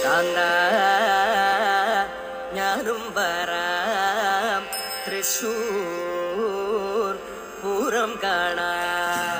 കാന്ത ഞാനും വരാം തൃശൂർ പൂരം കാണാൻ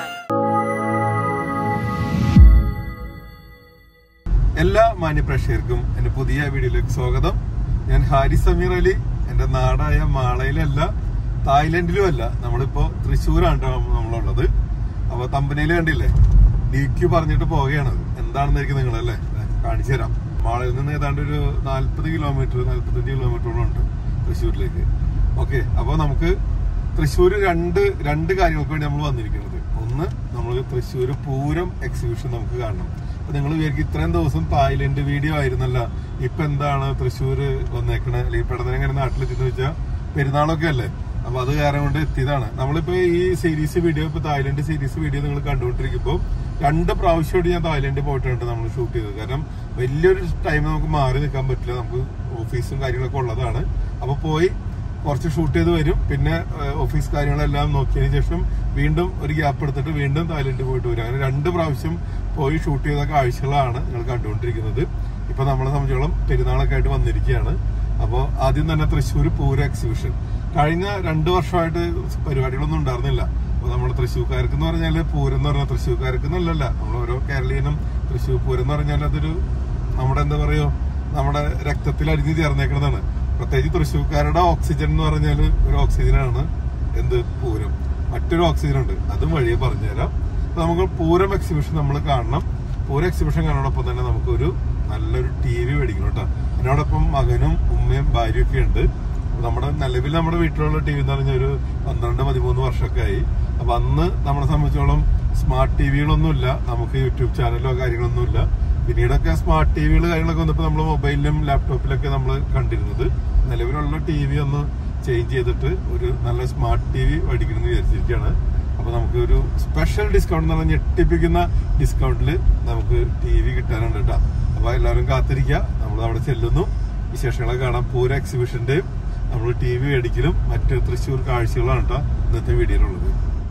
എല്ലാ മാന്യപ്രേക്ഷകർക്കും എന്റെ പുതിയ വീഡിയോയിലേക്ക് സ്വാഗതം ഞാൻ ഹാരിസ് സമീർ അലി എന്റെ നാടായ മാളയിലല്ല തായ്ലൻഡിലും അല്ല നമ്മളിപ്പോ തൃശ്ശൂരാണ് ട്ടോ നമ്മളുള്ളത് അപ്പൊ തമ്പനയിൽ കണ്ടില്ലേ ഡി ക്യു പറഞ്ഞിട്ട് പോവുകയാണ് എന്താണെന്നായിരിക്കും നിങ്ങളല്ലേ കാണിച്ചു തരാം മാളയിൽ നിന്ന് ഏതാണ്ട് ഒരു നാല്പത് കിലോമീറ്റർ നാല്പത്തഞ്ച് കിലോമീറ്ററോളം ഉണ്ട് തൃശ്ശൂരിലേക്ക് ഓക്കെ അപ്പൊ നമുക്ക് തൃശ്ശൂർ രണ്ട് രണ്ട് കാര്യങ്ങൾക്ക് വേണ്ടി നമ്മൾ വന്നിരിക്കുന്നത് ഒന്ന് നമ്മൾ തൃശ്ശൂർ പൂരം എക്സിബിഷൻ നമുക്ക് കാണണം അപ്പൊ നിങ്ങൾ വിചാരിക്കും ഇത്രയും ദിവസം തായ്ലൻഡ് വീഡിയോ ആയിരുന്നല്ല ഇപ്പൊ എന്താണ് തൃശ്ശൂർ വന്നേക്കണേ അല്ലെങ്കിൽ പെടുന്ന എങ്ങനെ നാട്ടിലെത്തിന്ന് വെച്ചാൽ പെരുന്നാളൊക്കെ അല്ലേ അപ്പൊ അത് കാരണം കൊണ്ട് എത്തിയതാണ് നമ്മളിപ്പോ ഈ സീരീസ് വീഡിയോ ഇപ്പൊ തായ്ലൻഡ് സീരീസ് വീഡിയോ നിങ്ങൾ കണ്ടുകൊണ്ടിരിക്കുമ്പോൾ രണ്ട് പ്രാവശ്യമായിട്ട് ഞാൻ തായ്ലൻഡിൽ പോയിട്ടുണ്ട് നമ്മൾ ഷൂട്ട് ചെയ്തത് കാരണം വലിയൊരു ടൈം നമുക്ക് മാറി നിൽക്കാൻ പറ്റില്ല നമുക്ക് ഓഫീസും കാര്യങ്ങളൊക്കെ ഉള്ളതാണ് അപ്പൊ പോയി കുറച്ച് ഷൂട്ട് ചെയ്ത് വരും പിന്നെ ഏഹ്, ഓഫീസ് കാര്യങ്ങളെല്ലാം നോക്കിയതിന് ശേഷം വീണ്ടും ഒരു ഗ്യാപ്പ് എടുത്തിട്ട് വീണ്ടും തായ്ലൻഡ് പോയിട്ട് വരും അങ്ങനെ രണ്ട് പ്രാവശ്യം പോയി ഷൂട്ട് ചെയ്ത കാഴ്ചകളാണ് നിങ്ങൾ കണ്ടുകൊണ്ടിരിക്കുന്നത് ഇപ്പൊ നമ്മളെ സംബന്ധിച്ചോളം പെരുന്നാളൊക്കെ ആയിട്ട് വന്നിരിക്കുകയാണ് അപ്പോൾ ആദ്യം തന്നെ തൃശ്ശൂർ പൂര എക്സിബിഷൻ കഴിഞ്ഞ രണ്ട് വർഷമായിട്ട് പരിപാടികളൊന്നും ഉണ്ടായിരുന്നില്ല അപ്പോൾ നമ്മുടെ തൃശ്ശൂർക്കാർക്ക് എന്ന് പറഞ്ഞാൽ പൂരം എന്ന് പറഞ്ഞാൽ തൃശ്ശൂർക്കാർക്ക് എന്നല്ലല്ല നമ്മൾ ഓരോ കേരളീയനും തൃശ്ശൂർ പൂരം എന്ന് പറഞ്ഞാൽ അതൊരു നമ്മുടെ എന്താ പറയുക നമ്മുടെ രക്തത്തിൽ അരിഞ്ഞു ചേർന്നേക്കുന്നതാണ് പ്രത്യേകിച്ച് തൃശ്ശൂർക്കാരുടെ ഓക്സിജൻ എന്ന് പറഞ്ഞാൽ ഒരു ഓക്സിജനാണ് എന്ത് പൂരം മറ്റൊരു ഓക്സിജൻ ഉണ്ട് അതും വഴിയെ പറഞ്ഞുതരാം അപ്പൊ നമുക്ക് പൂരം എക്സിബിഷൻ നമ്മൾ കാണണം പൂരം എക്സിബിഷൻ കാണുന്നതോടൊപ്പം തന്നെ നമുക്കൊരു നല്ലൊരു ടി വി മേടിക്കണം കേട്ടോ അതിനോടൊപ്പം മകനും ഉമ്മയും ഭാര്യയും ഒക്കെ ഉണ്ട് അപ്പൊ നമ്മുടെ നിലവിൽ നമ്മുടെ വീട്ടിലുള്ള ടി വി എന്ന് പറഞ്ഞാൽ ഒരു പന്ത്രണ്ട് പതിമൂന്ന് വർഷമൊക്കെ ആയി അപ്പൊ അന്ന് നമ്മളെ സംബന്ധിച്ചോളം സ്മാർട്ട് ടി വികളൊന്നുമില്ല നമുക്ക് യൂട്യൂബ് ചാനലോ കാര്യങ്ങളൊന്നുമില്ല പിന്നീടൊക്കെ സ്മാർട്ട് ടി വികൾ കാര്യങ്ങളൊക്കെ വന്നപ്പോൾ നമ്മൾ മൊബൈലിലും ലാപ്ടോപ്പിലൊക്കെ നമ്മൾ കണ്ടിരുന്നത് നിലവിലുള്ള ടി വി ഒന്ന് ചേഞ്ച് ചെയ്തിട്ട് ഒരു നല്ല സ്മാർട്ട് ടി വി മേടിക്കണം എന്ന് വിചാരിച്ചിരിക്കുകയാണ് അപ്പൊ നമുക്ക് ഒരു സ്പെഷ്യൽ ഡിസ്കൗണ്ട് എന്ന് പറഞ്ഞാൽ ഞെട്ടിപ്പിക്കുന്ന ഡിസ്കൗണ്ടിൽ നമുക്ക് ടി വി കിട്ടാനുണ്ട് കേട്ടോ അപ്പൊ എല്ലാവരും കാത്തിരിക്കുക നമ്മൾ അവിടെ ചെല്ലുന്നു വിശേഷങ്ങളൊക്കെ കാണാം പൂര എക്സിബിഷന്റെയും നമ്മൾ ടി വി മേടിക്കലും മറ്റ് തൃശ്ശൂർ കാഴ്ചകളാണ് കേട്ടോ ഇന്നത്തെ വീഡിയോയിലുള്ളത്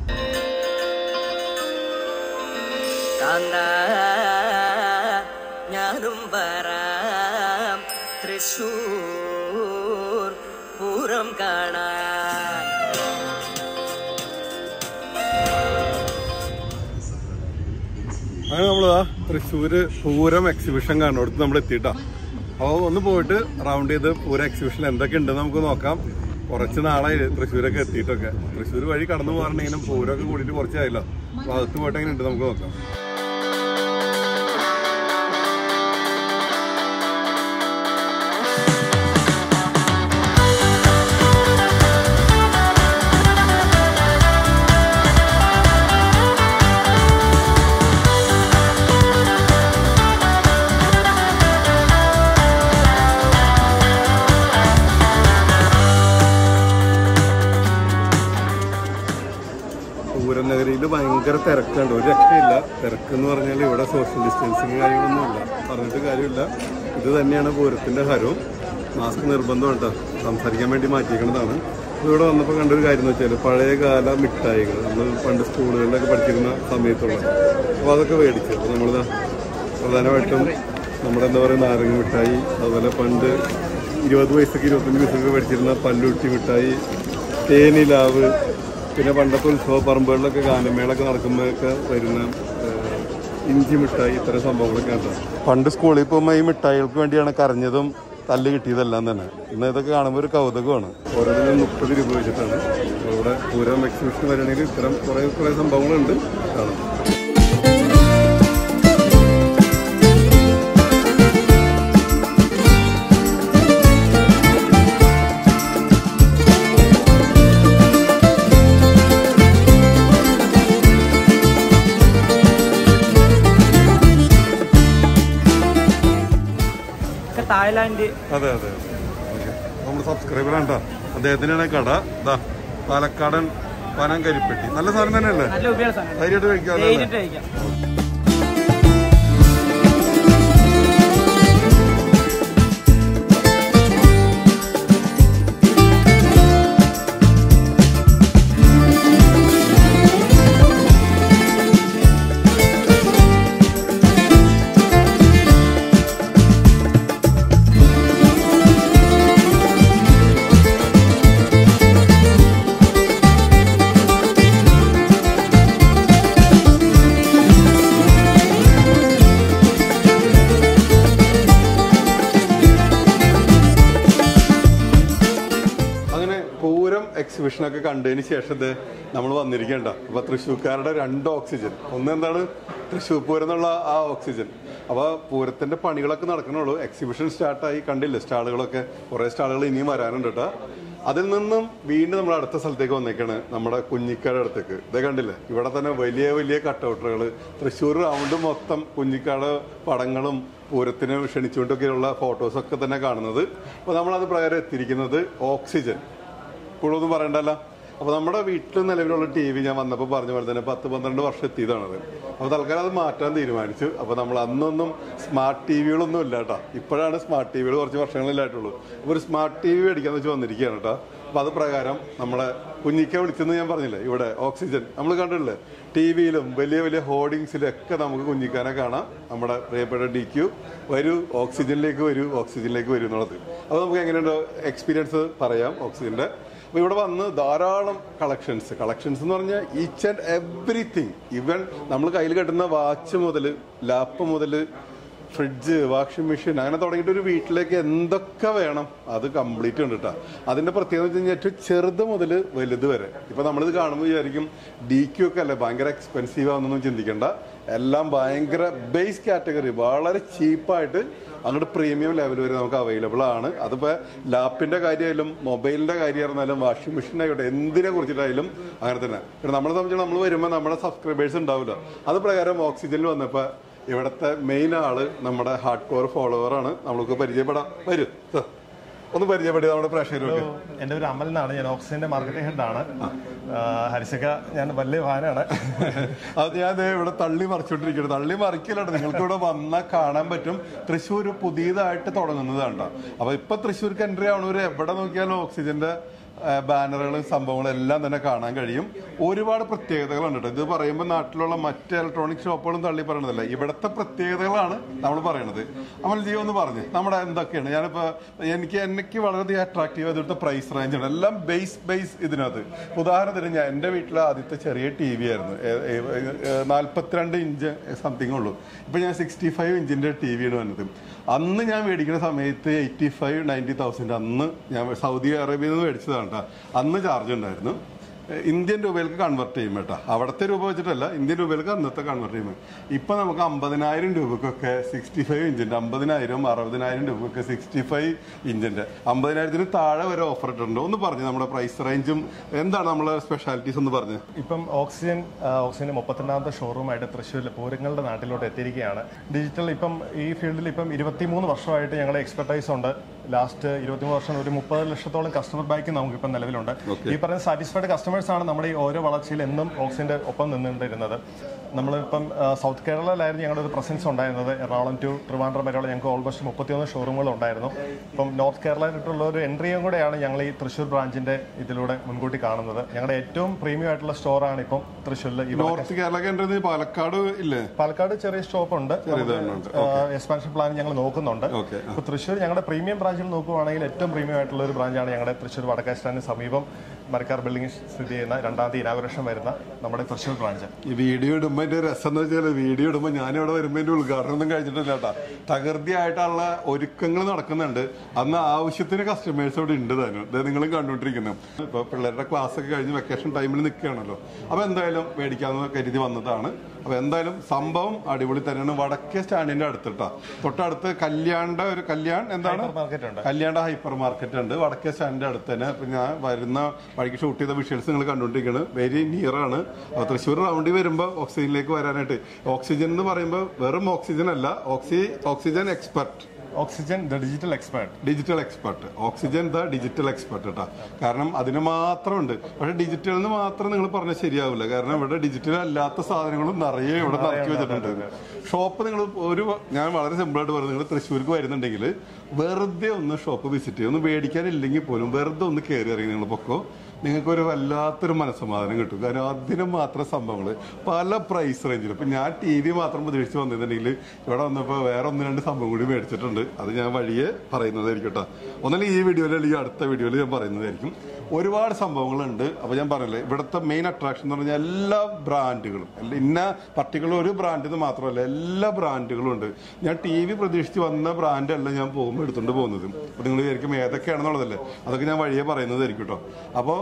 കാന്ത ഞാനും വരാം തൃശൂർ പൂരം കാണാൻ അങ്ങനെ നമ്മള് തൃശ്ശൂര് പൂരം എക്സിബിഷൻ കാണുന്നിടത്ത് നമ്മൾ എത്തിയിട്ടാ അപ്പോൾ ഒന്ന് പോയിട്ട് റൗണ്ട് ചെയ്ത് പൂരം എക്സിബിഷൻ എന്തൊക്കെ ഉണ്ടെന്ന് നമുക്ക് നോക്കാം കുറച്ച് നാളായി തൃശ്ശൂരൊക്കെ എത്തിയിട്ടൊക്കെ തൃശ്ശൂർ വഴി കടന്നു പോകാറുണ്ടെങ്കിലും പൂരമൊക്കെ കൂടിയിട്ട് കുറച്ചായല്ലോ അപ്പോൾ അകത്ത് പോയിട്ട് എങ്ങനെ ഉണ്ട് നമുക്ക് നോക്കാം പൂരം നഗരിയിൽ ഭയങ്കര തിരക്കുണ്ട് ഒരു രക്ഷയില്ല തിരക്ക് എന്ന് പറഞ്ഞാൽ ഇവിടെ സോഷ്യൽ ഡിസ്റ്റൻസിങ് കാര്യങ്ങളൊന്നുമില്ല പറഞ്ഞിട്ട് കാര്യമില്ല ഇത് തന്നെയാണ് പൂരത്തിന്റെ ഹരവും മാസ്ക് നിർബന്ധമാണ് കേട്ടോ സംസാരിക്കാൻ വേണ്ടി മാറ്റിയിരിക്കുന്നതാണ് അപ്പോൾ ഇവിടെ വന്നപ്പോൾ കണ്ടൊരു കാര്യം എന്ന് വെച്ചാൽ പഴയകാല മിഠായികൾ നമ്മൾ പണ്ട് സ്കൂളുകളിലൊക്കെ പഠിച്ചിരുന്ന സമയത്തുള്ള അപ്പോൾ അതൊക്കെ മേടിച്ചു അപ്പോൾ നമ്മളിതാ പ്രധാനമായിട്ടും നമ്മുടെ എന്താ പറയുക നാരങ്ങ മിഠായി അതുപോലെ പണ്ട് ഇരുപത് പൈസക്ക് ഇരുപത്തഞ്ച് പൈസക്ക് മേടിച്ചിരുന്ന പല്ലുട്ടി മിഠായി തേനിലാവ് പിന്നെ പണ്ടത്തെ ഉത്സവ പറമ്പുകളിലൊക്കെ ഗാനമേളൊക്കെ നടക്കുമ്പോഴൊക്കെ വരുന്ന ഏഹ്, ഇഞ്ചി മിഠായി ഇത്തരം സംഭവങ്ങളൊക്കെ ഉണ്ട് പണ്ട് സ്കൂളിൽ പോകുമ്പോൾ ഈ മിഠായികൾക്ക് വേണ്ടിയാണ് കരഞ്ഞതും തല്ല് കിട്ടിയതെല്ലാം തന്നെ ഇന്ന് ഇതൊക്കെ കാണുമ്പോൾ ഒരു കൗതുകമാണ് ഓരോന്നിനും മുപ്പത് രൂപ വെച്ചിട്ടാണ് അപ്പോൾ ഇവിടെ പൂരം എക്സിബിഷൻ വരണമെങ്കിൽ ഇത്തരം കുറേ കുറേ സംഭവങ്ങളുണ്ട് കാണാം തായ്ലാന്റ് അതെ അതെ നമ്മൾ സബ്സ്ക്രൈബർ ആണ് അദ്ദേഹത്തിനാണ് കട ഇതാ പാലക്കാടൻ പനം കരിപ്പെട്ടി നല്ല സാധനം തന്നെയല്ലേ നല്ല ഉപയോഗ സാധനം ധൈര്യമായിട്ട് കഴിക്കാം കഴിഞ്ഞിട്ട് കഴിക്കാം എക്സിബിഷനൊക്കെ കണ്ടതിന് ശേഷം നമ്മൾ വന്നിരിക്കേണ്ട അപ്പൊ തൃശ്ശൂർക്കാരുടെ രണ്ട് ഓക്സിജൻ ഒന്ന് എന്താണ് തൃശ്ശൂർ പൂരം എന്നുള്ള ആ ഓക്സിജൻ അപ്പൊ പൂരത്തിന്റെ പണികളൊക്കെ നടക്കണുള്ളൂ എക്സിബിഷൻ സ്റ്റാർട്ടായി കണ്ടില്ലേ സ്റ്റാളുകളൊക്കെ കുറെ സ്റ്റാളുകൾ ഇനിയും വരാനുണ്ട് കേട്ടോ അതിൽ നിന്നും വീണ്ടും നമ്മൾ അടുത്ത സ്ഥലത്തേക്ക് വന്നേക്കാണ് നമ്മുടെ കുഞ്ഞിക്കാട് അടുത്തേക്ക് ഇതേ കണ്ടില്ലേ ഇവിടെ തന്നെ വലിയ വലിയ കട്ടൗട്ടറുകൾ തൃശ്ശൂർ റൗണ്ട് മൊത്തം കുഞ്ഞിക്കാട് പടങ്ങളും പൂരത്തിന് ക്ഷണിച്ചുകൊണ്ടൊക്കെയുള്ള ഫോട്ടോസൊക്കെ തന്നെ കാണുന്നത് അപ്പോൾ നമ്മളത് പ്രകാരം എത്തിയിരിക്കുന്നത് ഓക്സിജൻ കൂടുതലൊന്നും പറയണ്ടല്ലോ അപ്പോൾ നമ്മുടെ വീട്ടിൽ നിലവിലുള്ള ടി വി ഞാൻ വന്നപ്പോൾ പറഞ്ഞ പോലെ തന്നെ പത്ത് പന്ത്രണ്ട് വർഷം എത്തിയതാണത് അപ്പോൾ തൽക്കാലം അത് മാറ്റാൻ തീരുമാനിച്ചു അപ്പോൾ നമ്മൾ അന്നൊന്നും സ്മാർട്ട് ടി വികളൊന്നും ഇല്ല കേട്ടോ ഇപ്പോഴാണ് സ്മാർട്ട് ടി വികൾ കുറച്ച് വർഷങ്ങളിലായിട്ടുള്ളൂ അപ്പോൾ ഒരു സ്മാർട്ട് ടി വി മേടിക്കാന്ന് വെച്ച് വന്നിരിക്കുകയാണ് കേട്ടോ അപ്പോൾ അത് പ്രകാരം നമ്മളെ കുഞ്ഞിക്ക വിളിച്ചെന്ന് ഞാൻ പറഞ്ഞില്ലേ ഇവിടെ ഓക്സിജൻ നമ്മൾ കണ്ടിട്ടില്ലേ ടി വിയിലും വലിയ വലിയ ഹോർഡിങ്സിലും ഒക്കെ നമുക്ക് കുഞ്ഞിക്കാനെ കാണാം നമ്മുടെ പ്രിയപ്പെട്ട ഡി ക്യു വരൂ ഓക്സിജനിലേക്ക് വരൂ ഓക്സിജനിലേക്ക് വരൂ എന്നുള്ളത് അപ്പോൾ നമുക്ക് എങ്ങനെയുണ്ട് എക്സ്പീരിയൻസ് പറയാം ഓക്സിജന്റെ അപ്പോൾ ഇവിടെ വന്ന് ധാരാളം കളക്ഷൻസ് കളക്ഷൻസ് എന്ന് പറഞ്ഞാൽ ഈച്ച് ആൻഡ് എവറിത്തിങ് ഇവൻ നമ്മൾ കയ്യിൽ കെട്ടുന്ന വാച്ച് മുതൽ ലാപ്പ് മുതൽ ഫ്രിഡ്ജ് വാഷിംഗ് മെഷീൻ അങ്ങനെ തുടങ്ങിയിട്ട് ഒരു വീട്ടിലേക്ക് എന്തൊക്കെ വേണം അത് കംപ്ലീറ്റ് ഉണ്ട് കേട്ടോ അതിന്റെ പ്രത്യേകത വെച്ച് കഴിഞ്ഞാൽ ഏറ്റവും ചെറുത് മുതൽ വലുത് വരെ ഇപ്പൊ നമ്മളിത് കാണുമ്പോൾ വിചാരിക്കും ഡി ക്യു ഒക്കെ അല്ലേ ഭയങ്കര എക്സ്പെൻസീവ് ആണെന്നൊന്നും ചിന്തിക്കേണ്ട എല്ലാം ഭയങ്കര ബേസ് കാറ്റഗറി വളരെ ചീപ്പായിട്ട് അങ്ങോട്ട് പ്രീമിയം ലെവൽ വരെ നമുക്ക് അവൈലബിൾ ആണ് അതിപ്പോ ലാപ്പിന്റെ കാര്യമായാലും മൊബൈലിന്റെ കാര്യമായിരുന്നാലും വാഷിംഗ് മെഷീൻ ആയിക്കോട്ടെ എന്തിനെ കുറിച്ചിട്ടായാലും അങ്ങനെ തന്നെ പിന്നെ നമ്മളെ സംബന്ധിച്ച് നമ്മൾ വരുമ്പോൾ നമ്മുടെ സബ്സ്ക്രൈബേഴ്സ് ഉണ്ടാവില്ല അത് പ്രകാരം ഓക്സിജനിൽ വന്നപ്പോൾ ഇവിടുത്തെ മെയിൻ ആള് നമ്മുടെ ഹാർഡ് കോർ ഫോളോവർ ആണ് നമ്മൾക്ക് പരിചയപ്പെടാം വരൂ സർ. ഒന്ന് പരിചയപ്പെടുക നമ്മുടെ പ്രേക്ഷകർക്ക് എന്റെ ഒരു അമൽ എന്നാണ് ഞാൻ ഓക്സിജന്റെ മാർക്കറ്റിംഗ് ഹെഡാണ് ഹരിസക്ക ഞാൻ വലിയ ഫാനാണ് അത് ഞാൻ ദേ ഇവിടെ തള്ളി മറിച്ചോണ്ടിരിക്കുന്നത് തള്ളി മറിക്കലാണ് നിങ്ങൾക്ക് ഇവിടെ വന്നാൽ കാണാൻ പറ്റും തൃശ്ശൂർ പുതിയതായിട്ട് തുടങ്ങുന്നതാണ് ട്ടോ. അപ്പൊ ഇപ്പൊ തൃശ്ശൂർക്ക് എൻട്രി ആവണവര് എവിടെ നോക്കിയാലും ഓക്സിജന്റെ ബാനറുകളും സംഭവങ്ങളും എല്ലാം തന്നെ കാണാൻ കഴിയും ഒരുപാട് പ്രത്യേകതകളുണ്ട് കേട്ടോ ഇത് പറയുമ്പോൾ നാട്ടിലുള്ള മറ്റ് ഇലക്ട്രോണിക് ഷോപ്പുകളും തള്ളി പറയണതല്ല ഇവിടുത്തെ പ്രത്യേകതകളാണ് നമ്മൾ പറയണത് അമൽ ജിയോ എന്ന് പറഞ്ഞ് നമ്മുടെ എന്തൊക്കെയാണ് ഞാനിപ്പോ എനിക്ക് എനിക്ക് വളരെയധികം അട്രാക്റ്റീവ് ഇവിടുത്തെ പ്രൈസ് റേഞ്ച് ആണ് എല്ലാം ബേസ് ബേസ് ഇതിനകത്ത് ഉദാഹരണത്തിന് ഞാൻ എൻ്റെ വീട്ടിലെ ആദ്യത്തെ ചെറിയ ടി വി ആയിരുന്നു നാൽപ്പത്തിരണ്ട് ഇഞ്ച് സംതിങ് ഉള്ളൂ ഇപ്പൊ ഞാൻ സിക്സ്റ്റി ഫൈവ് ഇഞ്ചിന്റെ ടി വിയാണ് വന്നത് അന്ന് ഞാൻ മേടിക്കുന്ന സമയത്ത് എയ്റ്റി ഫൈവ് നയൻറ്റി തൗസൻഡ് അന്ന് ഞാൻ സൗദി അറേബ്യയിൽ നിന്ന് മേടിച്ചതാണ് കേട്ടോ അന്ന് ചാർജ് ഉണ്ടായിരുന്നു ഏഹ് ഇന്ത്യൻ രൂപയിലേക്ക് കൺവെർട്ട് ചെയ്യും കേട്ടോ അവിടുത്തെ രൂപ വെച്ചിട്ടല്ല ഇന്ത്യൻ രൂപയിലേക്ക് അന്നത്തെ കൺവെർട്ട് ചെയ്യും ഇപ്പൊ നമുക്ക് അമ്പതിനായിരം രൂപക്കൊക്കെ സിക്സ്റ്റി ഫൈവ് ഇഞ്ചിന്റെ അമ്പതിനായിരം അറുപതിനായിരം രൂപക്കൊക്കെ സിക്സ്റ്റി ഫൈവ് ഇഞ്ചിന്റെ അമ്പതിനായിരത്തിന് താഴെ വരെ ഓഫർ ഇട്ടിട്ടുണ്ട് ഒന്ന് പറഞ്ഞു നമ്മുടെ പ്രൈസ് റേഞ്ചും എന്താണ് നമ്മളെ സ്പെഷ്യാലിറ്റീസ് ഒന്ന് പറഞ്ഞു ഇപ്പം ഓക്സിജൻ ആ, ഓക്സിജന്റെ മുപ്പത്തിരണ്ടാമത്തെ ഷോറൂമായിട്ട് തൃശ്ശൂരിൽ പൂരങ്ങളുടെ നാട്ടിലോട്ട് എത്തിയിരിക്കുകയാണ് ഡിജിറ്റൽ ഇപ്പം ഈ ഫീൽഡിൽ ഇപ്പം ഇരുപത്തിമൂന്ന് വർഷമായിട്ട് ഞങ്ങളുടെ എക്സ്പെർട്ടൈസ് ഉണ്ട് ലാസ്റ്റ് ഇരുപത്തിമൂന്ന് വർഷം ഒരു മുപ്പത് ലക്ഷത്തോളം കസ്റ്റമർ ബാക്ക് നമുക്കിപ്പം നിലവിലുണ്ട് ഈ പറയുന്ന സാറ്റിസ്ഫൈഡ് കസ്റ്റമേഴ്സ് ആണ് നമ്മുടെ ഈ ഓരോ വളർച്ചയിൽ എന്നും ഓക്സിജന്റെ ഒപ്പം നിന്നുകൊണ്ടിരുന്നത് നമ്മളിപ്പം ആ, സൗത്ത് കേരളയിലായിരുന്നു ഞങ്ങളുടെ ഒരു പ്രസൻസ് ഉണ്ടായിരുന്നത് എറണാകുളം ടു ട്രിവാൻഡ്രം വരെയുള്ള ഞങ്ങൾക്ക് ഓൾമോസ്റ്റ് മുപ്പത്തിയൊന്ന് ഷോറൂമുകൾ ഉണ്ടായിരുന്നു ഇപ്പം നോർത്ത് കേരളയിലുള്ള ഒരു എൻട്രിയും കൂടെയാണ് ഞങ്ങൾ ഈ തൃശ്ശൂർ ബ്രാഞ്ചിന്റെ ഇതിലൂടെ മുൻകൂട്ടി കാണുന്നത് ഞങ്ങളുടെ ഏറ്റവും പ്രീമിയം ആയിട്ടുള്ള സ്റ്റോറാണ് ഇപ്പം തൃശ്ശൂരിൽ ഈ നോർത്ത് കേരള കേന്ദ്രം പാലക്കാട് ഇല്ലേ പാലക്കാട് ചെറിയ സ്റ്റോപ്പ് ഉണ്ട് ചെറിയതൊരെണ്ണമുണ്ട്. എക്സ്പാൻഷൻ പ്ലാൻ ഞങ്ങൾ നോക്കുന്നുണ്ട് ഓക്കെ ഇപ്പൊ തൃശ്ശൂർ ഞങ്ങളുടെ പ്രീമിയം ബ്രാഞ്ചിൽ നോക്കുവാണെങ്കിൽ ഏറ്റവും പ്രീമിയം ആയിട്ടുള്ള ഒരു ബ്രാഞ്ചാണ് ഞങ്ങളുടെ തൃശ്ശൂർ വടക്കേ സ്റ്റാൻഡിന് സമീപം മരക്കാർ ബിൽഡിംഗ് സ്ഥിതി ചെയ്യുന്ന രണ്ടാം തീയതി ഇനാഗുറേഷൻ വരുന്ന നമ്മുടെ തൃശ്ശൂർ ബ്രാഞ്ച് ഈ വീഡിയോ ഇടുമ്പോ എന്റെ രസം എന്ന് വെച്ചാൽ വീഡിയോ ഇടുമ്പോ ഞാനിവിടെ വരുമ്പോ എന്റെ ഉദ്ഘാടനം ഒന്നും കഴിഞ്ഞിട്ടില്ല കേട്ടാ തകൃതിയായിട്ടുള്ള ഒരുക്കങ്ങൾ നടക്കുന്നുണ്ട് അന്ന് ആവശ്യത്തിന് കസ്റ്റമേഴ്സ് ഇവിടെ ഉണ്ട് താനും ഇത് നിങ്ങൾ കണ്ടുകൊണ്ടിരിക്കുന്നത് ഇപ്പൊ പിള്ളേരുടെ ക്ലാസ് ഒക്കെ കഴിഞ്ഞ് വെക്കേഷൻ ടൈമിൽ നിൽക്കുകയാണല്ലോ അപ്പൊ എന്തായാലും മേടിക്കാമെന്ന് കരുതി വന്നതാണ് അപ്പൊ എന്തായാലും സംഭവം അടിപൊളി തന്നെയാണ് വടക്കേ സ്റ്റാൻഡിന്റെ അടുത്തിട്ടാ തൊട്ടടുത്ത് കല്യാണ്ട ഒരു കല്യാൺ എന്താണ് മാർക്കറ്റ് ഉണ്ട് കല്യാണ ഹൈപ്പർ മാർക്കറ്റ് ഉണ്ട് വടക്കേ സ്റ്റാൻഡിന്റെ അടുത്ത് തന്നെ ഇപ്പൊ ഞാൻ വരുന്ന വഴിക്ക് ഷൂട്ട് ചെയ്ത വിഷ്വൽസ് നിങ്ങൾ കണ്ടുകൊണ്ടിരിക്കുന്നത് വെരി നിയർ ആണ് അപ്പൊ തൃശ്ശൂർ റൗണ്ടിൽ വരുമ്പോൾ ഓക്സിജനിലേക്ക് വരാനായിട്ട് ഓക്സിജൻ എന്ന് പറയുമ്പോൾ വെറും ഓക്സിജൻ അല്ല oxy oxygen expert oxygen the digital expert digital expert oxygen the digital expert കേട്ടോ കാരണം അതിന് മാത്രമുണ്ട് പക്ഷെ ഡിജിറ്റൽ എന്ന് മാത്രം നിങ്ങൾ പറഞ്ഞാൽ ശരിയാവില്ല കാരണം ഇവിടെ ഡിജിറ്റൽ അല്ലാത്ത സാധനങ്ങളും നിറയെ ഇവിടെ നിറക്കി വെച്ചിട്ടുണ്ട് ഷോപ്പ് നിങ്ങൾ ഒരു ഞാൻ വളരെ സിമ്പിൾ ആയിട്ട് പറയുന്നത് നിങ്ങൾ തൃശ്ശൂർക്ക് വരുന്നുണ്ടെങ്കിൽ വെറുതെ ഒന്ന് ഷോപ്പ് വിസിറ്റ് ചെയ്യും ഒന്ന് മേടിക്കാനില്ലെങ്കിൽ പോലും വെറുതെ ഒന്ന് കയറി ഇറങ്ങി നിങ്ങൾ പൊക്കോ നിങ്ങൾക്ക് ഒരു വല്ലാത്തൊരു മനസ്സമാധാനം കിട്ടും കാരണം അതിന് മാത്രം സംഭവങ്ങൾ പല പ്രൈസ് റേഞ്ചിൽ ഇപ്പൊ ഞാൻ ടി വി മാത്രം പ്രതീക്ഷിച്ച് വന്നിട്ടുണ്ടെങ്കിൽ ഇവിടെ വന്നപ്പോൾ വേറെ ഒന്ന് രണ്ട് സംഭവം കൂടി മേടിച്ചിട്ടുണ്ട് അത് ഞാൻ വഴിയെ പറയുന്നതായിരിക്കും കേട്ടോ ഒന്നല്ലെങ്കിൽ ഈ വീഡിയോയിൽ അല്ലെങ്കിൽ അടുത്ത വീഡിയോയിൽ ഞാൻ പറയുന്നതായിരിക്കും ഒരുപാട് സംഭവങ്ങളുണ്ട് അപ്പൊ ഞാൻ പറഞ്ഞില്ലേ ഇവിടുത്തെ മെയിൻ അട്രാക്ഷൻ എന്ന് പറഞ്ഞാൽ എല്ലാ ബ്രാൻഡുകളും അല്ല ഇന്ന പർട്ടിക്കുലർ ഒരു ബ്രാൻഡ് എന്ന് മാത്രമല്ല എല്ലാ ബ്രാൻഡുകളും ഉണ്ട് ഞാൻ ടി വി പ്രതീക്ഷിച്ച് വന്ന ബ്രാൻഡ് അല്ല ഞാൻ പോകുമ്പോൾ എടുത്തുകൊണ്ട് പോകുന്നത് അപ്പൊ നിങ്ങൾ വിചാരിക്കും ഏതൊക്കെയാണെന്നുള്ളതല്ലേ അതൊക്കെ ഞാൻ വഴിയെ പറയുന്നതായിരിക്കും കേട്ടോ അപ്പോൾ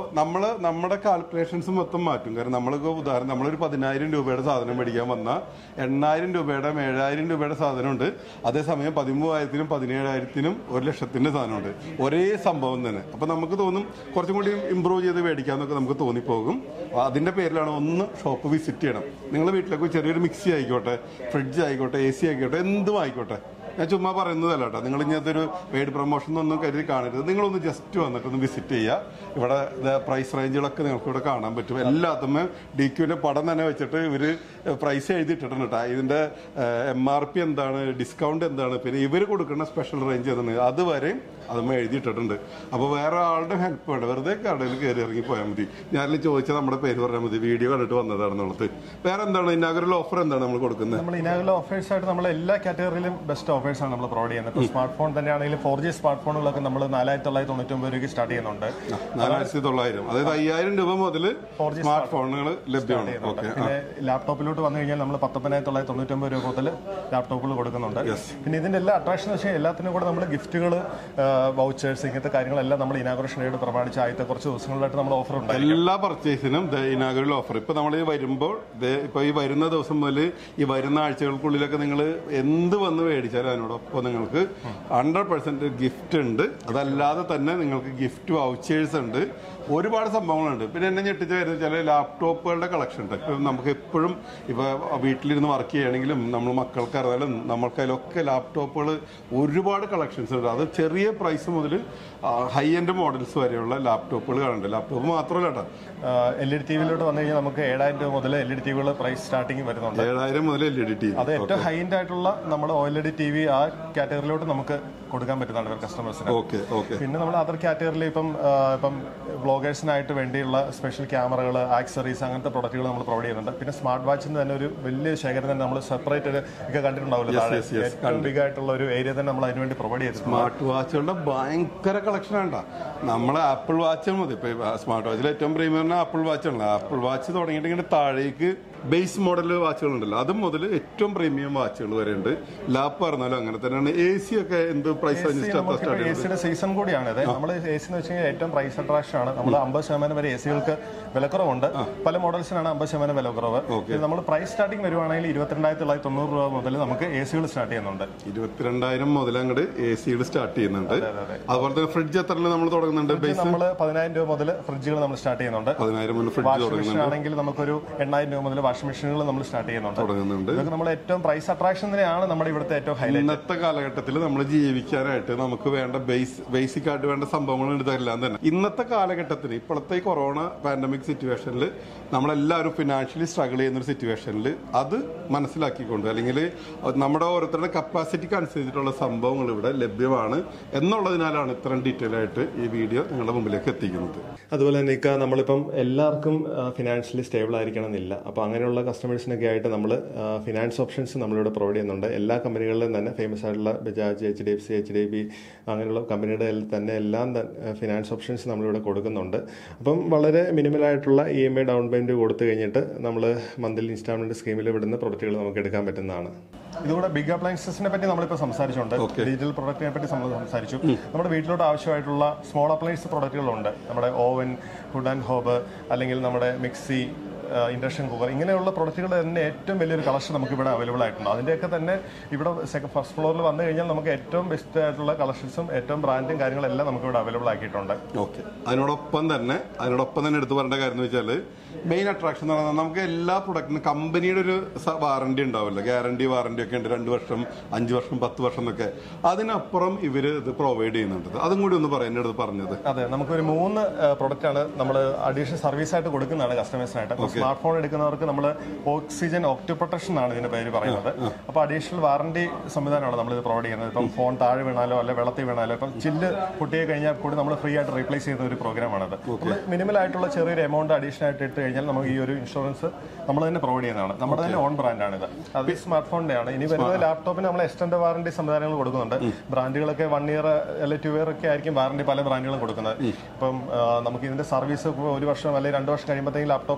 നമ്മള് നമ്മുടെ കാൽക്കുലേഷൻസ് മൊത്തം മാറ്റും കാരണം നമ്മൾക്ക് ഉദാഹരണം നമ്മളൊരു പതിനായിരം രൂപയുടെ സാധനം മേടിക്കാൻ വന്നാൽ എണ്ണായിരം രൂപയുടെ ഏഴായിരം രൂപയുടെ സാധനമുണ്ട് അതേസമയം പതിമൂവായിരത്തിനും പതിനേഴായിരത്തിനും ഒരു ലക്ഷത്തിന്റെ സാധനമുണ്ട് ഒരേ സംഭവം തന്നെ അപ്പൊ നമുക്ക് തോന്നും കുറച്ചും കൂടി ഇമ്പ്രൂവ് ചെയ്ത് മേടിക്കാന്നൊക്കെ നമുക്ക് തോന്നിപ്പോകും അപ്പൊ അതിന്റെ പേരിലാണ് ഒന്ന് ഷോപ്പ് വിസിറ്റ് ചെയ്യണം നിങ്ങൾ വീട്ടിലേക്ക് ചെറിയൊരു മിക്സി ആയിക്കോട്ടെ ഫ്രിഡ്ജ് ആയിക്കോട്ടെ എ സി ആയിക്കോട്ടെ എന്തും ആയിക്കോട്ടെ ഞാൻ ചുമ്മാ പറയുന്നതല്ല കേട്ടോ നിങ്ങൾ ഇനി അതൊരു പെയ്ഡ് പ്രൊമോഷൻ ഒന്നും കരുതി കാണരുത് നിങ്ങളൊന്ന് ജസ്റ്റ് വന്നിട്ടൊന്ന് വിസിറ്റ് ചെയ്യുക ഇവിടെ പ്രൈസ് റേഞ്ചുകളൊക്കെ നിങ്ങൾക്ക് ഇവിടെ കാണാൻ പറ്റും എല്ലാത്തും ഡി ക്യൂവിന്റെ പടം തന്നെ വെച്ചിട്ട് ഇവര് പ്രൈസ് എഴുതിയിട്ടിട്ടുണ്ട് കേട്ടോ ഇതിന്റെ എം ആർ പി എന്താണ് ഡിസ്കൗണ്ട് എന്താണ് പിന്നെ ഇവർ കൊടുക്കുന്ന സ്പെഷ്യൽ റേഞ്ച് എന്താണ് അതുവരെയും അതുമ്മ എഴുതിയിട്ടിട്ടുണ്ട് അപ്പോൾ വേറെ ആളുടെ ഹെൽപ്പ് വേണ്ട വെറുതെ കടയിൽ കയറി ഇറങ്ങി പോയാൽ മതി ഞാനിൽ ചോദിച്ചാൽ നമ്മുടെ പേര് പറഞ്ഞാൽ മതി വീഡിയോ കണ്ടിട്ട് വന്നതാണെന്നുള്ളത് വേറെ എന്താണ് ഇന്നാഗുരൽ ഓഫർ എന്താണ് നമ്മൾ കൊടുക്കുന്നത് നമ്മൾ ഇനാഗുലർ ഓഫേഴ്സ് ആയിട്ട് നമ്മൾ എല്ലാ കാറ്റഗറിയിലും ബെസ്റ്റ് ഓഫേഴ്സ് ആണ് നമ്മൾ പ്രൊവൈഡ് ചെയ്യുന്നത് ഇപ്പോൾ സ്മാർട്ട് ഫോൺ തന്നെയാണെങ്കിലും ഫോർ ജി സ്മാർട്ട് ഫോണുകളൊക്കെ നമ്മൾ നാലായിരത്തി തൊള്ളായിരത്തി തൊണ്ണൂറ്റി ഒമ്പത് രൂപയ്ക്ക് സ്റ്റാർട്ട് ചെയ്യുന്നുണ്ട് നാലായിരത്തി തൊള്ളായിരം അതായത് അയ്യായിരം രൂപ മുതൽ 4G സ്മാർട്ട് ഫോണുകൾ ലഭ്യമാണ് ചെയ്യുന്നുണ്ട്. ഓക്കെ പിന്നെ ലാപ്ടോപ്പിലോട്ട് വന്നു കഴിഞ്ഞാൽ നമ്മൾ പത്തൊമ്പതിനായിരത്തി തൊള്ളായിരത്തി തൊണ്ണൂറ്റി ഒമ്പത് രൂപ മുതൽ ലാപ്ടോപ്പുകൾ കൊടുക്കുന്നുണ്ട് പിന്നെ ഇതിന്റെ എല്ലാ അട്രാക്ഷൻ എന്ന് വെച്ചാൽ എല്ലാത്തിനും കൂടെ നമ്മൾ ഗിഫ്റ്റുകൾ വൗച്ചേഴ്സ് ഇങ്ങനത്തെ കാര്യങ്ങളെല്ലാം നമ്മൾ ഇനാഗുറേഷൻ ഡേയുടെ പ്രമാണിച്ച് ആദ്യത്തെ കുറച്ച് ദിവസങ്ങളിലായിട്ട് നമ്മൾ ഓഫർ ഉണ്ട് എല്ലാ പർച്ചേസിനും ഇനാഗുരൽ ഓഫർ ഇപ്പൊ നമ്മൾ ഈ വരുമ്പോൾ ദേ ഇപ്പൊ ഈ വരുന്ന ദിവസം മുതൽ ഈ വരുന്ന ആഴ്ചകൾക്കുള്ളിലൊക്കെ നിങ്ങൾ എന്ത് വന്ന് മേടിച്ചാലും അതിനോടൊപ്പം നിങ്ങൾക്ക് ഹൺഡ്രഡ് പെർസെന്റ് ഗിഫ്റ്റ് ഉണ്ട് അതല്ലാതെ തന്നെ നിങ്ങൾക്ക് ഗിഫ്റ്റ് വൗച്ചേഴ്സ് ഉണ്ട് ഒരുപാട് സംഭവങ്ങളുണ്ട് പിന്നെ എന്നെ ഞെട്ടിച്ച കാര്യം വെച്ചാൽ ലാപ്ടോപ്പുകളുടെ കളക്ഷൻ ഉണ്ട് ഇപ്പൊ നമുക്ക് എപ്പോഴും ഇപ്പൊ വീട്ടിലിരുന്ന് വർക്ക് ചെയ്യുകയാണെങ്കിലും നമ്മൾ മക്കൾക്ക് അറിയാലും നമ്മൾക്കതിലൊക്കെ ലാപ്ടോപ്പുകൾ ഒരുപാട് കളക്ഷൻസ് ഉണ്ട് അത് ചെറിയ പ്രൈസ് മുതൽ ഹൈ എൻഡ് മോഡൽസ് വരെയുള്ള ലാപ്ടോപ്പുകൾ കാണുന്നുണ്ട് ലാപ്ടോപ്പ് മാത്രമല്ല കേട്ടോ എൽ ഇ ഡി ടി വിയിലോട്ട് വന്നു കഴിഞ്ഞാൽ നമുക്ക് ഏഴായിരം രൂപ മുതൽ എൽ ഇ ഡി ടി വികൾ പ്രൈസ് സ്റ്റാർട്ടിങ് വരുന്നുണ്ട് ഏഴായിരം മുതൽ എൽ ഇ ഡി ടി അത് ഏറ്റവും ഹൈ എൻഡ് ആയിട്ടുള്ള നമ്മുടെ O L E D T V ആ കാറ്റഗറിയിലോട്ട് നമുക്ക് കൊടുക്കാൻ പറ്റുന്നതാണ് കസ്റ്റമേഴ്സിന് ഓക്കെ ഓക്കെ പിന്നെ നമ്മൾ അതർ കാറ്റഗറിയിൽ ഇപ്പം ആ, ഇപ്പം ബ്ലോഗേഴ്സിനായിട്ട് വേണ്ടിയുള്ള സ്പെഷ്യൽ ക്യാമറകൾ ആക്സറീസ് അങ്ങനത്തെ പ്രൊഡക്റ്റുകൾ നമ്മൾ പ്രൊവൈഡ് ചെയ്യുന്നുണ്ട് പിന്നെ സ്മാർട്ട് വാച്ചിന് തന്നെ ഒരു വലിയ ശേഖരം തന്നെ നമ്മൾ സെപ്പറേറ്റ് ഒക്കെ കണ്ടിട്ടുണ്ടാവില്ല താഴെ yes, yes, ഏറ്റവും ബിഗ് ആയിട്ടുള്ള ഒരു ഏരിയ തന്നെ നമ്മൾ അതിനുവേണ്ടി പ്രൊവൈഡ് ചെയ്തിട്ടുണ്ട് സ്മാർട്ട് വാച്ചുകളുടെ ഭയങ്കര കളക്ഷൻ ആണ് നമ്മളെ ആപ്പിൾ വാച്ച് മതി ഇപ്പൊ സ്മാർട്ട് വാച്ചിൽ ഏറ്റവും പ്രീമിയം ആപ്പിൾ വാച്ച് ആണ് ആപ്പിൾ വാച്ച് തുടങ്ങിയിട്ട് ഇങ്ങനെ താഴേക്ക് ബേസ് മോഡൽ വാച്ചുകൾ ഉണ്ടല്ലോ അത് മുതൽ ഏറ്റവും പ്രീമിയം വാച്ചുകൾ വരെ ഉണ്ട് ലാപ്പ് പറഞ്ഞാലും അങ്ങനെ തന്നെയാണ് എ സി ഒക്കെ എന്ത് പ്രൈസ് നമുക്ക് എ സിയുടെ സീസൺ കൂടിയാണ് ഇത് നമ്മൾ എ സി എന്ന് വെച്ച് കഴിഞ്ഞാൽ ഏറ്റവും പ്രൈസ് അട്രാക്ഷൻ ആണ് നമ്മൾ അമ്പത് ശതമാനം വരെ എ സികൾക്ക് വിലക്കുറവുണ്ട് പല മോഡൽസിനാണ് അമ്പത് ശതമാനം വിലക്കുറവ് നമ്മൾ പ്രൈസ് സ്റ്റാർട്ടിംഗ് വരുവാണെങ്കിൽ ഇരുപത്തിരണ്ടായിരത്തി തൊള്ളായിരത്തി തൊണ്ണൂറ് രൂപ മുതൽ നമുക്ക് എ സികൾ സ്റ്റാർട്ട് ചെയ്യുന്നുണ്ട് ഇരുപത്തിരണ്ടായിരം മുതൽ അങ്ങോട്ട് എ സികൾ സ്റ്റാർട്ട് ചെയ്യുന്നുണ്ട് അതുപോലെ തന്നെ ഫ്രിഡ്ജ് എത്ര നമ്മൾ തുടങ്ങുന്നുണ്ട് ബേസ് നമ്മൾ പതിനായിരം രൂപ മുതൽ ഫ്രിഡ്ജുകൾ നമ്മൾ സ്റ്റാർട്ട് ചെയ്യുന്നുണ്ട് പതിനായിരം മുതൽ ഫ്രിഡ്ജ് വാഷിംഗ് മെഷീൻ തുടങ്ങുന്നുണ്ട് ആണെങ്കിൽ നമുക്കൊരു എണ്ണായിരം രൂപ മുതൽ വാഷിംഗ് മെഷീനുകൾ നമ്മൾ സ്റ്റാർട്ട് ചെയ്യുന്നുണ്ട് തുടങ്ങുന്നുണ്ട് ഇതൊക്കെ നമ്മൾ ഏറ്റവും പ്രൈസ് അട്രാക്ഷൻ തന്നെയാണ് നമ്മുടെ ഇവിടുത്തെ ഏറ്റവും ഹൈലൈറ്റ് ഇന്നത്തെ കാലഘട്ടത്തിൽ നമ്മൾ ജീവിക്കാനായിട്ട് നമുക്ക് വേണ്ട ബേസ് ബേസിക് ആയിട്ട് വേണ്ട സംഭവങ്ങൾ ഇതെല്ലാം തന്നെ ഇന്നത്തെ കാലഘട്ടത്തിൽ ഇപ്പോഴത്തെ ഈ കൊറോണ പാൻഡമിക് സിറ്റുവേഷനിൽ നമ്മളെല്ലാവരും ഫിനാൻഷ്യലി സ്ട്രഗിൾ ചെയ്യുന്ന ഒരു സിറ്റുവേഷനിൽ അത് മനസ്സിലാക്കിക്കൊണ്ട് അല്ലെങ്കിൽ നമ്മുടെ ഓരോരുത്തരുടെ കപ്പാസിറ്റിക്ക് അനുസരിച്ചിട്ടുള്ള സംഭവങ്ങൾ ഇവിടെ ലഭ്യമാണ് എന്നുള്ളതിനാലാണ് ഇത്രയും ഡീറ്റെയിൽ ആയിട്ട് ഈ വീഡിയോ നിങ്ങളുടെ മുമ്പിലേക്ക് എത്തിക്കുന്നത് അതുപോലെ തന്നെ ഇക്ക നമ്മളിപ്പം എല്ലാവർക്കും ഫിനാൻഷ്യലി സ്റ്റേബിൾ ആയിരിക്കണം എന്നില്ല അപ്പോൾ അങ്ങനെയുള്ള കസ്റ്റമേഴ്സിനൊക്കെ ആയിട്ട് നമ്മൾ ഫിനാൻസ് ഓപ്ഷൻസ് നമ്മളിവിടെ പ്രൊവൈഡ് ചെയ്യുന്നുണ്ട് എല്ലാ കമ്പനികളിലും തന്നെ ഫേമസ് ആയിട്ടുള്ള Bajaj H D F C H D B അങ്ങനെയുള്ള കമ്പനിയുടെ എല്ലാം തന്നെ എല്ലാം ഫിനാൻസ് ഓപ്ഷൻസ് നമ്മളിവിടെ കൊടുക്കുന്നുണ്ട് അപ്പം വളരെ മിനിമലായിട്ടുള്ള E M I down payment കൊടുത്തു കഴിഞ്ഞിട്ട് നമ്മൾ മന്ത്ലി ഇൻസ്റ്റാൾമെന്റ് സ്കീമിൽ വിടുന്ന പ്രൊഡക്റ്റുകൾ നമുക്ക് എടുക്കാൻ പറ്റുന്നതാണ് ഇതുകൂടെ ബിഗ് അപ്ലയൻസസിനെ പറ്റി നമ്മളിപ്പോൾ സംസാരിച്ചുണ്ട് Okay. ഡിജിറ്റൽ പ്രൊഡക്റ്റിനെ പറ്റി നമ്മൾ സംസാരിച്ചു നമ്മുടെ വീട്ടിലോട്ട് ആവശ്യമായിട്ടുള്ള സ്മോൾ അപ്ലയൻസ് പ്രൊഡക്റ്റുകളുണ്ട് നമ്മുടെ ഓവൻ ഫുഡ് ആൻഡ് ഹോബ് അല്ലെങ്കിൽ നമ്മുടെ മിക്സി ഇൻഡക്ഷൻ കുക്കർ ഇങ്ങനെയുള്ള പ്രൊഡക്റ്റുകൾ തന്നെ ഏറ്റവും വലിയൊരു കളക്ഷൻ നമുക്ക് ഇവിടെ അവൈലബിൾ ആയിട്ടുണ്ട് അതിൻ്റെയൊക്കെ തന്നെ ഇവിടെ സെക്കൻഡ് ഫസ്റ്റ് ഫ്ലോറിൽ വന്നു കഴിഞ്ഞാൽ നമുക്ക് ഏറ്റവും ബെസ്റ്റ് ആയിട്ടുള്ള കളക്ഷൻസും ഏറ്റവും ബ്രാൻഡും കാര്യങ്ങളെല്ലാം നമുക്ക് ഇവിടെ അവൈലബിൾ ആക്കിയിട്ടുണ്ട് ഓക്കെ അതിനോടൊപ്പം തന്നെ അതിനോടൊപ്പം തന്നെ എടുത്തു പറയേണ്ട കാര്യം എന്ന് വെച്ചാൽ മെയിൻ അട്രാക്ഷൻ എന്ന് പറയുന്നത് നമുക്ക് എല്ലാ പ്രൊഡക്റ്റിനും കമ്പനിയുടെ ഒരു വാറണ്ടി ഉണ്ടാവില്ല ഗ്യാരണ്ടി വാറണ്ടി ഒക്കെ ഉണ്ട് രണ്ട് വർഷം അഞ്ച് വർഷം പത്ത് വർഷം എന്നൊക്കെ അതിനപ്പുറം ഇവർ ഇത് പ്രൊവൈഡ് ചെയ്യുന്നുണ്ട് അതും കൂടി ഒന്ന് പറയാൻ എൻ്റെ അടുത്ത് പറഞ്ഞത് അതെ നമുക്കൊരു മൂന്ന് പ്രൊഡക്റ്റ് ആണ് നമ്മൾ അഡീഷണൽ സർവീസ് ആയിട്ട് കൊടുക്കുന്നതാണ് കസ്റ്റമേഴ്സിനായിട്ട് സ്മാർട്ട് ഫോൺ എടുക്കുന്നവർക്ക് നമ്മൾ ഓക്സിജൻ ഓക്ടോ പ്രൊട്ടക്ഷൻ ആണ് ഇതിന്റെ പേര് പറയുന്നത് അപ്പോൾ അഡീഷണൽ വാറണ്ടി സംവിധാനമാണ് നമ്മൾ ഇത് പ്രൊവൈഡ് ചെയ്യുന്നത് ഇപ്പം ഫോൺ താഴെ വീണാലോ അല്ലെ വെള്ളത്തിൽ വീണാലോ ഇപ്പം ചില്ല് പൊട്ടിയെ കഴിഞ്ഞാൽ കൂടി നമ്മൾ ഫ്രീ ആയിട്ട് റീപ്ലേസ് ചെയ്യുന്ന ഒരു പ്രോഗ്രാമാണത് നമ്മൾ മിനിമൽ ആയിട്ടുള്ള ചെറിയൊരു എമൗണ്ട് അഡീഷണൽ ആയിട്ട് ഇട്ട് കഴിഞ്ഞാൽ നമുക്ക് ഈ ഒരു ഇൻഷുറൻസ് നമ്മൾ തന്നെ പ്രൊവൈഡ് ചെയ്യുന്നതാണ് നമ്മുടെ തന്നെ ഓൺ ബ്രാൻഡാണ് ഇത് അത് സ്മാർട്ട് ഫോണിന്റെ ആണ് ഇനി വരുന്നത് ലാപ്ടോപ്പിന് നമ്മൾ എക്സ്റ്റൻഡ് വാറണ്ടി സംവിധാനങ്ങൾ കൊടുക്കുന്നുണ്ട് ബ്രാൻഡുകളൊക്കെ വൺ ഇയർ അല്ലെങ്കിൽ ടു ഇയർ ഒക്കെ ആയിരിക്കും വാറണ്ടി പല ബ്രാൻഡുകളും കൊടുക്കുന്നത് ഇപ്പം ആ, നമുക്ക് ഇതിന്റെ സർവീസ് ഒരു വർഷം അല്ലെങ്കിൽ രണ്ട് വർഷം കഴിയുമ്പോഴത്തേക്കും ലാപ്ടോപ്പിനുള്ള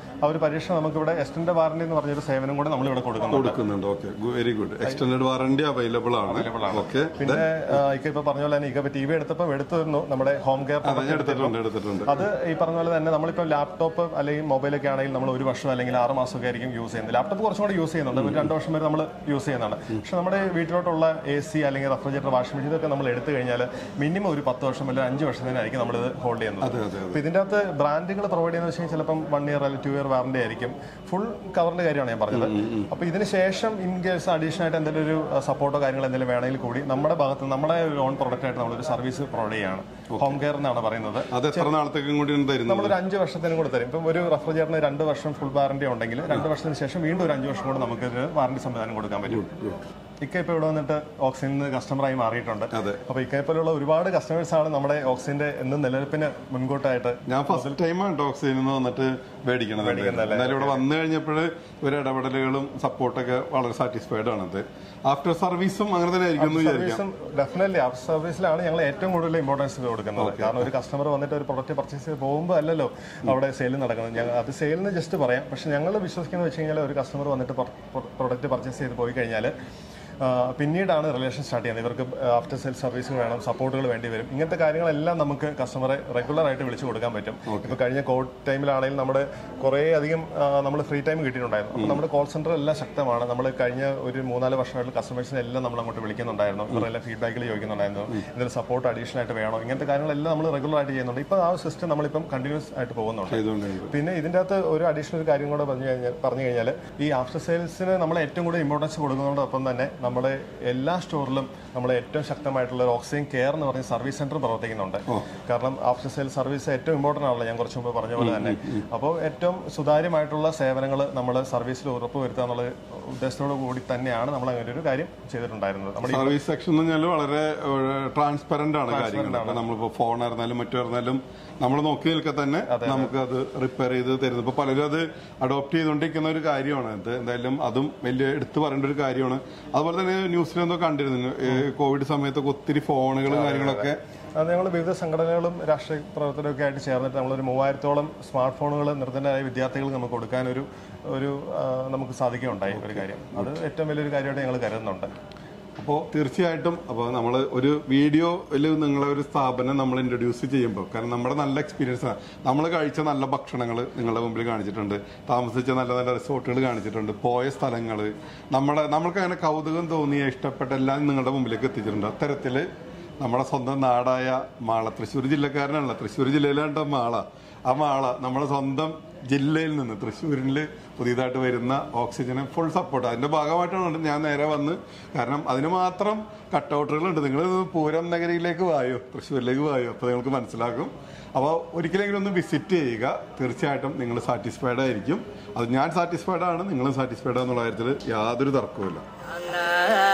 അവർ പരീക്ഷ നമുക്കിവിടെ എക്സ്റ്റൻഡ് വാറണ്ടി എന്ന് പറഞ്ഞൊരു സേവനം കൂടെ നമ്മളിവിടെ കൊടുക്കുന്നുണ്ട് കൊടുക്കുന്നുണ്ട് okay very good extend warranty available ആണ് ഓക്കെ പിന്നെ ആ, ഇക്ക ഇപ്പൊ പറഞ്ഞ പോലെ തന്നെ ഇക്ക ടി വി എടുത്തപ്പോൾ എടുത്തിരുന്നു നമ്മുടെ ഹോം കെയർ ഞാൻ എടുത്തിട്ടുണ്ട് എടുത്തിട്ടുണ്ട് അത് ഈ പറഞ്ഞ പോലെ തന്നെ നമ്മളിപ്പോൾ ലാപ്ടോപ്പ് അല്ലെങ്കിൽ മൊബൈലൊക്കെ ആണെങ്കിൽ നമ്മൾ ഒരു വർഷം അല്ലെങ്കിൽ ആറ് മാസമൊക്കെ ആയിരിക്കും യൂസ് ചെയ്യുന്നത് ലാപ്ടോപ്പ് കുറച്ചും കൂടി യൂസ് ചെയ്യുന്നുണ്ട് ഒരു രണ്ട് വർഷം വരെ നമ്മൾ യൂസ് ചെയ്യുന്നതാണ് പക്ഷെ നമ്മുടെ വീട്ടിലോട്ടുള്ള എ സി അല്ലെങ്കിൽ റെഫ്രിജറേറ്റർ വാഷിംഗ് മെഷീൻ ഇതൊക്കെ നമ്മൾ എടുത്തു കഴിഞ്ഞാൽ മിനിമം ഒരു പത്ത് വർഷം അല്ലെങ്കിൽ അഞ്ച് വർഷത്തിനായിരിക്കും നമ്മളിത് ഹോൾഡ് ചെയ്യുന്നത് അതെ അതെ അപ്പോൾ ഇതിൻ്റെ അകത്ത് ബ്രാൻഡുകൾ പ്രൊവൈഡ് ചെയ്യുന്നത് വെച്ച് കഴിഞ്ഞാൽ ചിലപ്പം വൺ ഇയർ അല്ലെങ്കിൽ ടു ഇയർ വാറണ്ടി ആയിരിക്കും ഫുൾ കവറിന്റെ കാര്യമാണ് ഞാൻ പറഞ്ഞത് അപ്പോൾ ഇതിന് ശേഷം ഇൻ കേസ് അഡീഷണൽ ആയിട്ട് എന്തെങ്കിലും ഒരു സപ്പോർട്ടോ കാര്യങ്ങൾ എന്തെങ്കിലും വേണമെങ്കിൽ കൂടി നമ്മുടെ ഭാഗത്ത് നമ്മുടെ ഓൺ പ്രൊഡക്റ്റ് ആയിട്ട് നമ്മളൊരു സർവീസ് പ്രൊവൈഡ് ചെയ്യാണ് ഹോം കെയർ എന്നാണ് പറയുന്നത് അത് എത്ര നാളത്തേക്കും കൂടി തരുന്നത് നമ്മളൊരു അഞ്ച് വർഷത്തിനും കൂടെ തരും ഇപ്പം ഒരു റെഫ്രിജറേറ്ററിന് രണ്ട് വർഷം ഫുൾ വാറണ്ടി ഉണ്ടെങ്കിൽ രണ്ട് വർഷത്തിന് ശേഷം വീണ്ടും ഒരു അഞ്ച് വർഷം കൂടെ നമുക്ക് ഒരു വാറണ്ടി സംവിധാനം കൊടുക്കാൻ പറ്റും ഇക്ക ഇപ്പോൾ ഇവിടെ വന്നിട്ട് ഓക്സിജന് കസ്റ്റമറായി മാറിയിട്ടുണ്ട് അതെ. അപ്പോൾ ഇക്ക പോലുള്ള ഒരുപാട് കസ്റ്റമേഴ്സ് ആണ് നമ്മുടെ ഓക്സിജന്റെ എന്നും നിലനിൽപ്പിന് മുൻകൂട്ടായിട്ട് ഞാൻ ഫസ്റ്റ് ടൈമാണ് ഡോക്സിൽ നിന്ന് വന്നിട്ട് മേടിക്കണത് എന്നാലും ഇവിടെ വന്നു കഴിഞ്ഞപ്പോൾ ഒരു ഇടപെടലുകളും സപ്പോർട്ടൊക്കെ വളരെ സാറ്റിസ്ഫൈഡ് ആണത് ആഫ്റ്റർ സർവീസും അങ്ങനെ തന്നെ ആയിരിക്കും എന്ന് വിചാരിക്കാം സർവീസും ഡെഫിനറ്റ്ലി ആഫ്റ്റർ സർവീസിലാണ് ഞങ്ങൾ ഏറ്റവും കൂടുതൽ ഇമ്പോർട്ടൻസ് കൊടുക്കുന്നത് കാരണം ഒരു കസ്റ്റമർ വന്നിട്ട് ഒരു പ്രൊഡക്റ്റ് പർച്ചേസ് ചെയ്ത് പോകുമ്പോൾ അല്ലല്ലോ അവിടെ സെയിൽ നടക്കുന്നത് ഞങ്ങൾ അത് സെയിലിന് ജസ്റ്റ് പറയാം പക്ഷെ ഞങ്ങൾ വിശ്വസിക്കുന്നത് വെച്ച് കഴിഞ്ഞാൽ ഒരു കസ്റ്റമർ വന്നിട്ട് പ്രൊഡക്റ്റ് പർച്ചേസ് ചെയ്ത് പോയി കഴിഞ്ഞാൽ ആ, പിന്നീടാണ് റിലേഷൻ സ്റ്റാർട്ട് ചെയ്യുന്നത് ഇവർക്ക് ആഫ്റ്റർ സെയിൽ സർവീസ് വേണം സപ്പോർട്ടുകൾ വേണ്ടി വരും ഇങ്ങനത്തെ കാര്യങ്ങളെല്ലാം നമുക്ക് കസ്റ്റമറെ റെഗുലർ ആയിട്ട് വിളിച്ചു കൊടുക്കാൻ പറ്റും ഇപ്പോൾ കഴിഞ്ഞ കോവിഡ് ടൈമിലാണെങ്കിലും നമ്മുടെ കുറേ അധികം നമ്മൾ ഫ്രീ ടൈം കിട്ടിയിട്ടുണ്ടായിരുന്നു അപ്പോൾ നമ്മുടെ കോൾ സെന്റർ എല്ലാം ശക്തമാണ് നമ്മൾ കഴിഞ്ഞ ഒരു മൂന്നാല് വർഷമായിട്ട് കസ്റ്റമേഴ്സിനെ എല്ലാം നമ്മൾ അങ്ങോട്ട് വിളിക്കുന്നുണ്ടായിരുന്നു ഇവരെല്ലാം ഫീഡ്ബാക്കിൽ ചോദിക്കുന്നുണ്ടായിരുന്നു എന്തെങ്കിലും സപ്പോർട്ട് അഡീഷണൽ ആയിട്ട് വേണോ ഇങ്ങനത്തെ കാര്യങ്ങളെല്ലാം നമ്മൾ റെഗുലർ ആയിട്ട് ചെയ്യുന്നുണ്ട് ഇപ്പോൾ ആ സിസ്റ്റം നമ്മളിപ്പം കണ്ടിന്യൂസ് ആയിട്ട് പോകുന്നുണ്ട് ചെയ്തുകൊണ്ടിരിക്കുന്നത് പിന്നെ ഇതിൻ്റെ അകത്ത് ഒരു അഡീഷണൽ ഒരു കാര്യം കൂടെ പറഞ്ഞു കഴിഞ്ഞാൽ പറഞ്ഞു കഴിഞ്ഞാൽ ഈ ആഫ്റ്റർ സെയിൽസിന് നമ്മൾ ഏറ്റവും കൂടുതൽ ഇമ്പോർട്ടൻസ് കൊടുക്കുന്നതോടൊപ്പം തന്നെ നമ്മുടെ എല്ലാ സ്റ്റോറിലും നമ്മൾ ഏറ്റവും ശക്തമായിട്ടുള്ള ഒരു ഓക്സിജൻ കെയർ എന്ന് പറഞ്ഞ സർവീസ് സെന്റർ പ്രവർത്തിക്കുന്നുണ്ട് കാരണം ആഫ്റ്റർ സെയിൽ സർവീസ് ഏറ്റവും ഇമ്പോർട്ടൻ്റ് ആണല്ലോ ഞാൻ കുറച്ച് മുമ്പ് പറഞ്ഞ പോലെ തന്നെ അപ്പോൾ ഏറ്റവും സുതാര്യമായിട്ടുള്ള സേവനങ്ങൾ നമ്മൾ സർവീസിൽ ഉറപ്പുവരുത്തുക എന്നുള്ള ഉദ്ദേശത്തോടു കൂടി തന്നെയാണ് നമ്മൾ അങ്ങനെ ഒരു കാര്യം ചെയ്തിട്ടുണ്ടായിരുന്നത് നമ്മുടെ സർവീസ് സെക്ഷൻ എന്ന് പറഞ്ഞാൽ വളരെ ട്രാൻസ്പെറന്റ് ആണ് കാര്യങ്ങൾ അപ്പൊ നമ്മളിപ്പോ ഫോൺ ആയിരുന്നാലും മറ്റായിരുന്നാലും നമ്മൾ നോക്കി നിൽക്കെ തന്നെ നമുക്ക് അത് റിപ്പയർ ചെയ്ത് തരുന്നത് ഇപ്പൊ പലരും അത് അഡോപ്റ്റ് ചെയ്തുകൊണ്ടിരിക്കുന്ന ഒരു കാര്യമാണ് ഇത് എന്തായാലും അതും വലിയ എടുത്തു പറയേണ്ട ഒരു കാര്യമാണ് അതുപോലെ തന്നെ ന്യൂസിലെന്തോ കണ്ടിരുന്നു ഈ കോവിഡ് സമയത്തൊക്കെ ഒത്തിരി ഫോണുകളും കാര്യങ്ങളൊക്കെ അത് ഞങ്ങൾ വിവിധ സംഘടനകളും രാഷ്ട്രീയ പ്രവർത്തനമൊക്കെ ആയിട്ട് ചേർന്നിട്ട് നമ്മളൊരു മൂവായിരത്തോളം സ്മാർട്ട് ഫോണുകൾ നിർദ്ധനരായ വിദ്യാർത്ഥികൾക്ക് നമുക്ക് കൊടുക്കാൻ ഒരു ഒരു ആ, നമുക്ക് സാധിക്കുകയുണ്ടായി ഒരു കാര്യം അത് ഏറ്റവും വലിയൊരു കാര്യമായിട്ട് ഞങ്ങൾ കരുതുന്നുണ്ട് അപ്പോൾ തീർച്ചയായിട്ടും അപ്പോൾ നമ്മൾ ഒരു വീഡിയോയിൽ നിങ്ങളെ ഒരു സ്ഥാപനം നമ്മൾ ഇൻട്രൊഡ്യൂസ് ചെയ്യുമ്പോൾ കാരണം നമ്മുടെ നല്ല എക്സ്പീരിയൻസ് ആണ് നമ്മൾ കഴിച്ച നല്ല ഭക്ഷണങ്ങൾ നിങ്ങളുടെ മുമ്പിൽ കാണിച്ചിട്ടുണ്ട് താമസിച്ച നല്ല നല്ല റിസോർട്ടുകൾ കാണിച്ചിട്ടുണ്ട് പോയ സ്ഥലങ്ങൾ നമ്മുടെ നമ്മൾക്ക് അങ്ങനെ കൗതുകം തോന്നിയ ഇഷ്ടപ്പെട്ട എല്ലാം നിങ്ങളുടെ മുമ്പിലേക്ക് എത്തിച്ചിട്ടുണ്ട് അത്തരത്തിൽ നമ്മുടെ സ്വന്തം നാടായ മാള തൃശ്ശൂർ ജില്ലക്കാരനല്ല തൃശ്ശൂർ ജില്ലയിലാണ്ട മാള ആ മാള നമ്മുടെ സ്വന്തം ജില്ലയിൽ നിന്ന് തൃശ്ശൂരിൽ പുതിയതായിട്ട് വരുന്ന ഓക്സിജന് ഫുൾ സപ്പോർട്ട് അതിന്റെ ഭാഗമായിട്ടാണ് ഞാൻ നേരെ വന്ന് കാരണം അതിന് മാത്രം കട്ടൗട്ടുകളുണ്ട് നിങ്ങൾ പൂരം നഗരിയിലേക്ക് വായോ തൃശ്ശൂരിലേക്ക് വായോ അപ്പോൾ നിങ്ങൾക്ക് മനസ്സിലാക്കും അപ്പോൾ ഒരിക്കലെങ്കിലും ഒന്ന് വിസിറ്റ് ചെയ്യുക തീർച്ചയായിട്ടും നിങ്ങൾ സാറ്റിസ്ഫൈഡ് ആയിരിക്കും അത് ഞാൻ സാറ്റിസ്ഫൈഡ് ആണ് നിങ്ങളും സാറ്റിസ്ഫൈഡ് എന്നുള്ള കാര്യത്തിൽ യാതൊരു തർക്കവുമില്ല അന്നാ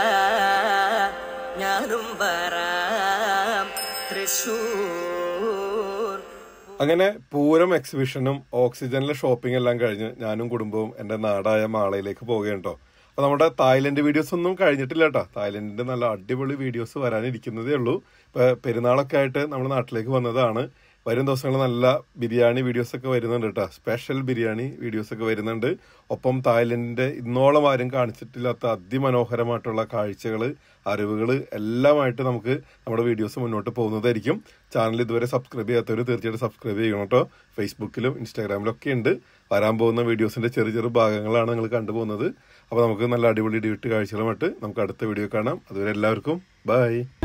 ഞാനും വരാം തൃശൂർ അങ്ങനെ പൂരം എക്സിബിഷനും ഓക്സിജനിലെ ഷോപ്പിംഗ് എല്ലാം കഴിഞ്ഞ് ഞാനും കുടുംബവും എന്റെ നാടായ മാളയിലേക്ക് പോവുകയാണ് കേട്ടോ അപ്പൊ നമ്മുടെ തായ്ലൻഡ് വീഡിയോസ് ഒന്നും കഴിഞ്ഞിട്ടില്ല കേട്ടോ തായ്ലൻഡിന്റെ നല്ല അടിപൊളി വീഡിയോസ് വരാനിരിക്കുന്നതേ ഉള്ളൂ ഇപ്പൊ പെരുന്നാളൊക്കെ ആയിട്ട് നമ്മുടെ നാട്ടിലേക്ക് വന്നതാണ് വരും ദിവസങ്ങളിൽ നല്ല ബിരിയാണി വീഡിയോസ് ഒക്കെ വരുന്നുണ്ട് കേട്ടോ സ്പെഷ്യൽ ബിരിയാണി വീഡിയോസ് ഒക്കെ വരുന്നുണ്ട് ഒപ്പം തായ്ലൻഡിന്റെ ഇന്നോളം ആരും കാണിച്ചിട്ടില്ലാത്ത അതിമനോഹരമായിട്ടുള്ള കാഴ്ചകൾ അറിവുകൾ എല്ലാമായിട്ട് നമുക്ക് നമ്മുടെ വീഡിയോസ് മുന്നോട്ട് പോകുന്നതായിരിക്കും ചാനൽ ഇതുവരെ സബ്സ്ക്രൈബ് ചെയ്യാത്തവർ തീർച്ചയായിട്ടും സബ്സ്ക്രൈബ് ചെയ്യണം കേട്ടോ ഫേസ്ബുക്കിലും ഇൻസ്റ്റാഗ്രാമിലും ഒക്കെ ഉണ്ട് വരാൻ പോകുന്ന വീഡിയോസിന്റെ ചെറിയ ചെറിയ ഭാഗങ്ങളാണ് നിങ്ങൾ കണ്ടുപോകുന്നത് അപ്പോൾ നമുക്ക് നല്ല അടിപൊളി ഡ്യൂട്ടി കാഴ്ചകളുമായിട്ട് നമുക്ക് അടുത്ത വീഡിയോ കാണാം അതുവരെ എല്ലാവർക്കും ബൈ